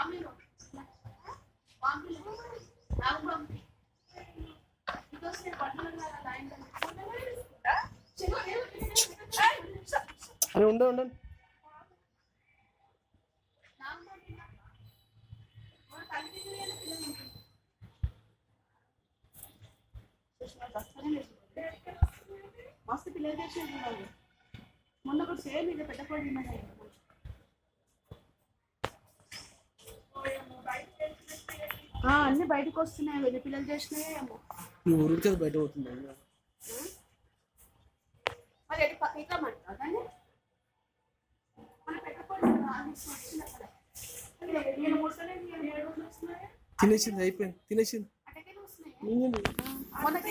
మామూలు మామూలు నాకు పంపి ఇదొస్తే బట్టలు లైన్ అని ఉండండి ఉండండి నాకు పంపి మన తల్లిదండ్రులు పిల్లలు మస్తు పిల్లలు చేసేది మొన్న కూడా సేమ్ ఇది పెట్టకూడదు అన్ని బయటకు వస్తున్నాయి వెళ్ళి పిల్లలు చేసినాయి ఏమో ఈ ఊరికి అది బయట పోతుంది మరి ఎటు పక్క ఇట్లా మంటావు దాన్ని మనం పెట్టకూడదు ఆఫీస్ వచ్చిన అక్కడ నేను ముసలి ఏడు వస్తున్నాయి తినేసింది అయిపోయింది తినేసింది అటకే వస్తున్నాయి మింగింది మొన్న